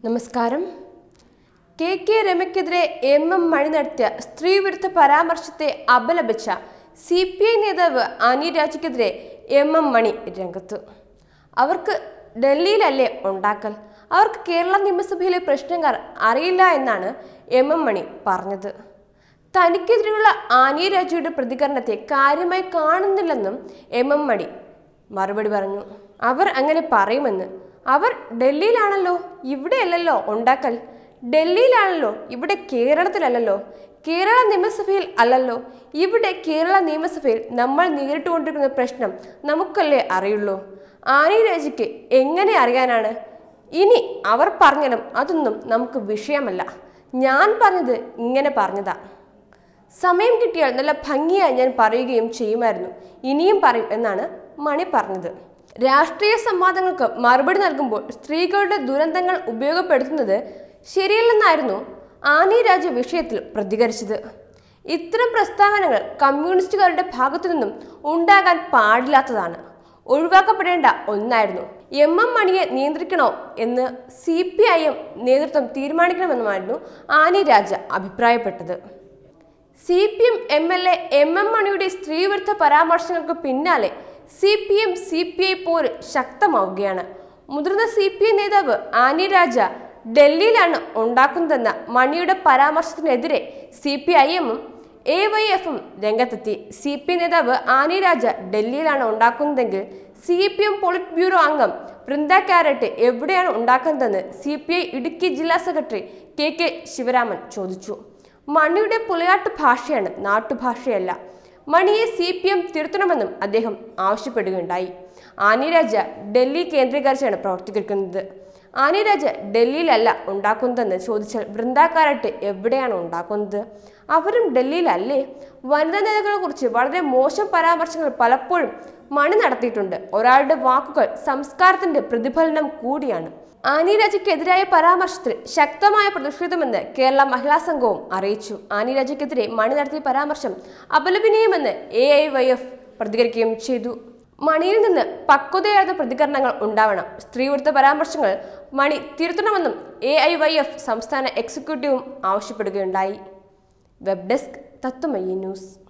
നമസ്കാരം കെ കെ രമയ്ക്കെതിരെ എം എം മണി നടത്തിയ സ്ത്രീവിരുദ്ധ പരാമർശത്തെ അപലപിച്ച സി പി ഐ നേതാവ് അനി രാജയ്ക്കെതിരെ എം എം മണി രംഗത്ത് അവർക്ക് ഡൽഹിയിലല്ലേ ഉണ്ടാക്കൽ അവർക്ക് കേരള നിയമസഭയിലെ പ്രശ്നങ്ങൾ അറിയില്ല എന്നാണ് എം എം മണി പറഞ്ഞത് തനിക്കെതിരെയുള്ള ആനി രാജയുടെ പ്രതികരണത്തെ കാര്യമായി കാണുന്നില്ലെന്നും എം എം മണി മറുപടി പറഞ്ഞു അവർ അങ്ങനെ പറയുമെന്ന് അവർ ഡൽഹിയിലാണല്ലോ ഇവിടെയല്ലല്ലോ ഉണ്ടാക്കൽ ഡൽഹിയിലാണല്ലോ ഇവിടെ കേരളത്തിലല്ലല്ലോ കേരള നിയമസഭയിൽ അല്ലല്ലോ ഇവിടെ കേരള നിയമസഭയിൽ നമ്മൾ നേരിട്ടുകൊണ്ടിരിക്കുന്ന പ്രശ്നം നമുക്കല്ലേ അറിയുള്ളൂ ആനി രാജയ്ക്ക് എങ്ങനെ അറിയാനാണ് ഇനി അവർ പറഞ്ഞാലും അതൊന്നും നമുക്ക് വിഷയമല്ല ഞാൻ പറഞ്ഞത് ഇങ്ങനെ പറഞ്ഞതാ സമയം കിട്ടിയാൽ നല്ല ഭംഗിയായി ഞാൻ പറയുകയും ചെയ്യുമായിരുന്നു ഇനിയും പറയും എന്നാണ് മണി പറഞ്ഞത് രാഷ്ട്രീയ സംവാദങ്ങൾക്ക് മറുപടി നൽകുമ്പോൾ സ്ത്രീകളുടെ ദുരന്തങ്ങൾ ഉപയോഗപ്പെടുത്തുന്നത് ശരിയല്ലെന്നായിരുന്നു ആനി രാജ വിഷയത്തിൽ പ്രതികരിച്ചത് ഇത്തരം പ്രസ്താവനകൾ കമ്മ്യൂണിസ്റ്റുകാരുടെ ഭാഗത്തു നിന്നും ഉണ്ടാകാൻ പാടില്ലാത്തതാണ് ഒഴിവാക്കപ്പെടേണ്ട ഒന്നായിരുന്നു എം എം മണിയെ നിയന്ത്രിക്കണോ എന്ന് സി പി ഐ എം നേതൃത്വം തീരുമാനിക്കണമെന്നുമായിരുന്നു ആനി രാജ അഭിപ്രായപ്പെട്ടത് C P M M L A M M മണിയുടെ സ്ത്രീവിരുദ്ധ പരാമർശങ്ങൾക്ക് പിന്നാലെ C P M C P I പോര് ശക്തമാവുകയാണ് മുതിർന്ന സി പി ഐ നേതാവ് ആനി രാജ ഡൽഹിയിലാണ് ഉണ്ടാക്കുന്നതെന്ന മണിയുടെ പരാമർശത്തിനെതിരെ സി പി ഐ എമ്മും എ വൈ എഫും രംഗത്തെത്തി സി പി ഐ നേതാവ് ആനി രാജ ഡൽഹിയിലാണ് ഉണ്ടാക്കുന്നതെങ്കിൽ C P M polit bureau അംഗം വൃന്ദ കാരറ്റ് എവിടെയാണ് ഉണ്ടാക്കുന്നതെന്ന് സി പി ഐ ഇടുക്കി ജില്ലാ സെക്രട്ടറി കെ കെ ശിവരാമൻ ചോദിച്ചു മണിയുടെ പുലയാട്ട് ഭാഷയാണ് നാട്ടുഭാഷയല്ല മണിയെ സി പി എം തിരുത്തണമെന്നും അദ്ദേഹം ആവശ്യപ്പെടുകയുണ്ടായി ആനിരാജ ഡൽഹി കേന്ദ്രീകരിച്ചാണ് പ്രവർത്തിക്കുന്നത് ആനിരാജ ഡൽഹിയിലല്ല ഉണ്ടാക്കുന്നതെന്ന് ചോദിച്ചാൽ വൃന്ദാക്കാരട്ട് എവിടെയാണ് ഉണ്ടാക്കുന്നത് അവരും ഡൽഹിയിലല്ലേ വനിതാ നേതാക്കളെ കുറിച്ച് വളരെ മോശം പരാമർശങ്ങൾ പലപ്പോഴും മണി നടത്തിയിട്ടുണ്ട് ഒരാളുടെ വാക്കുകൾ സംസ്കാരത്തിന്റെ പ്രതിഫലനം കൂടിയാണ് ആനിരാജയ്ക്കെതിരായ പരാമർശത്തിൽ ശക്തമായ പ്രതിഷേധമെന്ന് കേരള മഹിളാ സംഘവും അറിയിച്ചു ആനിരാജയ്ക്കെതിരെ മണി നടത്തിയ പരാമർശം അപലപനീയമെന്ന് എ ഐ വൈ എഫ് പ്രതികരിക്കുകയും ചെയ്തു മണിയിൽ നിന്ന് പക്വതയാർന്ന പ്രതികരണങ്ങൾ ഉണ്ടാവണം സ്ത്രീവിരുദ്ധ പരാമർശങ്ങൾ മണി തിരുത്തണമെന്നും എ ഐ വൈ എഫ് സംസ്ഥാന എക്സിക്യൂട്ടീവും ആവശ്യപ്പെടുകയുണ്ടായി വെബ് ഡെസ്ക് തത്വമയി ന്യൂസ്